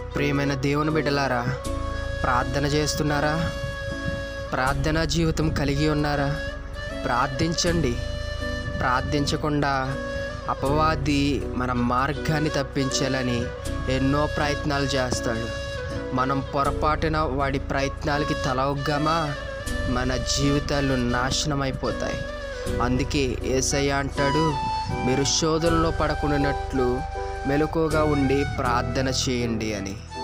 ప్రియమైన దేవుని బిడ్డలారా ప్రార్థన చేస్తున్నారా ప్రార్థనా జీవితం కలిగి ఉన్నారా ప్రార్థించండి ప్రార్థించకుండా అపవాది మన మార్గాన్ని తప్పించాలని ఎన్నో ప్రయత్నాలు చేస్తాడు మనం పొరపాటున వాడి ప్రయత్నాలకి తల ఒగ్గామా మన జీవితాలు నాశనం అయిపోతాయి అందుకే ఏసయ్య అంటాడు మీరు శోధనలో పడకుండానట్లు మెలకుగా ఉండి ప్రార్థన చేయండి అని